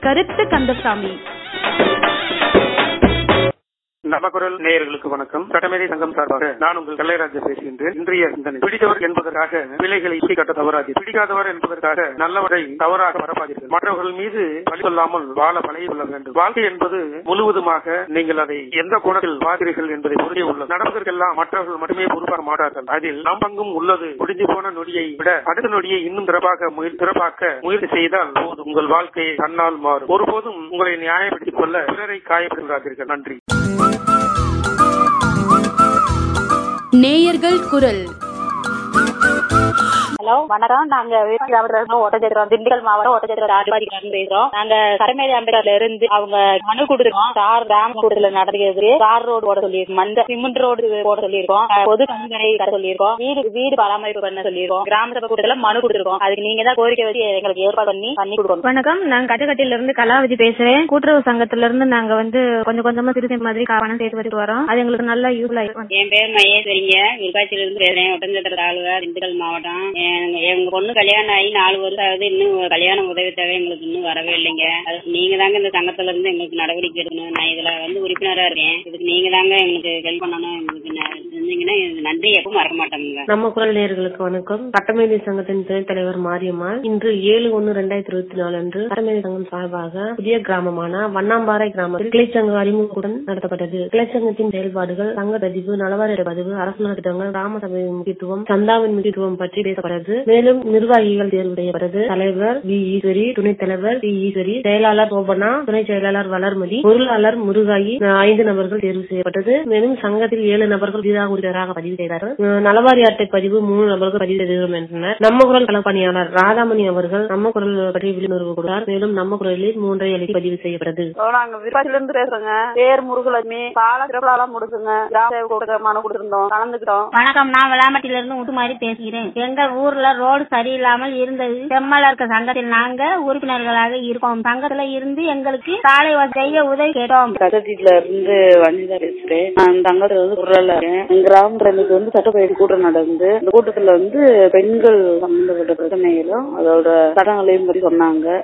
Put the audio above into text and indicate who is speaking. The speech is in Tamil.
Speaker 1: கருத்து கந்தசாமி
Speaker 2: நவகுரல் நேயர்களுக்கு வணக்கம் சட்டமேதை சங்கம் சார்பாக நான் உங்கள் கல்லைராஜா பேசுகின்றேன் இன்றைய சிந்தனை பிடித்தவர் என்பதற்காக பிள்ளைகளை கட்ட தவறாது பிடிக்காதவர் என்பதற்காக நல்லவரை தவறாக பரப்பாதீர்கள் மற்றவர்கள் மீது பழி சொல்லாமல் வாழ பழகி கொள்ள வேண்டும் வாழ்க்கை என்பது முழுவதுமாக நீங்கள் அதை எந்த கோணத்தில் பார்க்கிறீர்கள் என்பதை புரிய உள்ளது நடப்பதற்கெல்லாம் மற்றவர்கள் மட்டுமே பொறுப்பாக மாட்டார்கள் அதில் நம் பங்கும் உள்ளது முடிஞ்சு போன நொடியை விட அடுத்த நொடியை இன்னும் சிறப்பாக முயற்- சிறப்பாக்க முயற்சி செய்தால் போதும் உங்கள் வாழ்க்கையை தன்னால் மாறும் ஒருபோதும் உங்களை நியாயப்படுத்திக் கொள்ள பிறரை காயப்படுகிறார்கள் நன்றி
Speaker 1: நேயர்கள் குரல்
Speaker 3: ஹலோ வணக்கம் நாங்க விவசாய ஒட்டச்சத்திரம் திண்டுக்கல் மாவட்டம் ஒட்டச்சத்திரம் ஆதிவாதிகள் பேசுறோம் நாங்க கரமேதி அம்பேத்கர்ல இருந்து அவங்க மனு கொடுத்துருக்கோம் சார் கிராம கூட்டத்துல நடக்கிறது சார் ரோடு போட சொல்லியிருக்கோம் மந்த சிமெண்ட் ரோடு போட சொல்லியிருக்கோம் அஹ் பொது கழிவறை கட்ட சொல்லியிருக்கோம் வீடு வீடு பராமரிப்பு பண்ண சொல்லியிருக்கோம் கிராம சபை கூட்டத்துல மனு கொடுத்துருக்கோம் அதுக்கு நீங்க தான் கோரிக்கை வச்சு எங்களுக்கு ஏற்பாடு பண்ணி பண்ணி கொடுக்கணும்
Speaker 4: வணக்கம் நான் கட்டுக்கட்டில இருந்து கலாவதி பேசுறேன் கூட்டுறவு சங்கத்துல இருந்து நாங்க வந்து கொஞ்சம் கொஞ்சமா சிறுத்தை மாதிரி கா- பணம் சேர்த்து வச்சுட்டு வரோம் அது எங்களுக்கு நல்லா யூஸ்ஃபுல்லா இருக்கும்
Speaker 3: என் பேர் மகேஸ்வரிங்க விருப்பாச்சியில இருந்து பேசுறேன் ஒட்டஞ்சத்திர தாலுகா திண்டுக்கல் மாவட்டம் எங்க எங்க பொண்ணு கல்யாணம் ஆகி நாலு வருஷம் ஆகுது இன்னும் கல்யாண உதவி தேவை எங்களுக்கு இன்னும் வரவே இல்லைங்க அது நீங்க தாங்க இந்த சங்கத்துல இருந்து எங்களுக்கு நடவடிக்கை எடுக்கணும் நான் இதுல வந்து உறுப்பினரா இருக்கேன் இதுக்கு நீங்க தாங்க எங்களுக்கு ஹெல்ப் பண்ணணும் எங்களுக்கு ந- செஞ்சீங்கன்னா எனக்கு நன்றி எப்பவும் மறக்க மாட்டோங்க
Speaker 5: நம்ம குரல் நேயர்களுக்கு வணக்கம் சட்டமேதை சங்கத்தின் துணைத் தலைவர் மாரியம்மாள் இன்று ஏழு ஒன்னு ரெண்டாயிரத்தி இருபத்தி நாலு அன்று சட்டமேதை சங்கம் சார்பாக புதிய கிராமமான வண்ணாம்பாறை கிராமத்தில் கிளைச்சங்க அறிமுகத்துடன் நடத்தப்பட்டது கிளைச்சங்கத்தின் செயல்பாடுகள் சங்க பதிவு நலவாரிய பதிவு அரசு நலத்திட்டங்கள் கிராம சபையின் முக்கியத்துவம் சந்தாவின் முக்கியத்துவம் பற்றி பேசப்பட்டது மேலும் நிர்வாகிகள் தேர்வு செய்யப்பட்டது தலைவர் வி ஈஸ்வரி துணைத் தலைவர் டி ஈஸ்வரி செயலாளர் சோபனா துணை செயலாளர் வளர்மதி பொருளாளர் முருகாயி அஹ் ஐந்து நபர்கள் தேர்வு செய்யப்பட்டது மேலும் சங்கத்தில் ஏழு நபர்கள் புதிதாக உறுப்பினராக பதிவு செய்தார்கள் அஹ் நலவாரி அட்டை பதிவு மூணு நபர்கள் பதிவு செய்திருக்கிறோம் என்றனர் நம்ம குரல் களப்பணியாளர் ராதாமணி அவர்கள் நம்ம குரல் பற்றி விழிப்புணர்வு கொடுத்தார் மேலும் நம்ம குரலில் மூன்றை எழுதி பதிவு செய்யப்பட்டது
Speaker 6: நாங்க விருப்பாச்சில இருந்து பேசுறோங்க பேர் முருகலட்சுமி பாலம் சிறப்பாலாம் முடிச்சுங்க கிராம சேவை கூட்டத்துல மனு கொடுத்திருந்தோம் கலந்துக்கிட்டோம்
Speaker 7: வணக்கம் நான் விளாமட்டில இருந்து முத்துமாரி பேசுகிறேன் எங்க ஊர்ல ரோடு சரியில்லாமல் இருந்தது செம்மலர்க்க சங்கத்தில் நாங்க உறுப்பினர்களாக இருக்கோம் சங்கத்துல இருந்து எங்களுக்கு சாலை வசதி செய்ய உதவி கேட்டோம்
Speaker 6: கட்டத்தில இருந்து வனிதா பேசுறேன் நான் தங்கத்துல வந்து குரல்ல இருக்கேன் எங்க கிராமத்துல இன்னைக்கு வந்து சட்டப்பயிற்சி கூட்டம் நடந்து இந்த கூட்டத்துல வந்து பெண்கள் சம்பந்தப்பட்ட பிரச்சனைகளும் அதோட சட்டங்களையும் பற்றி சொன்னாங்க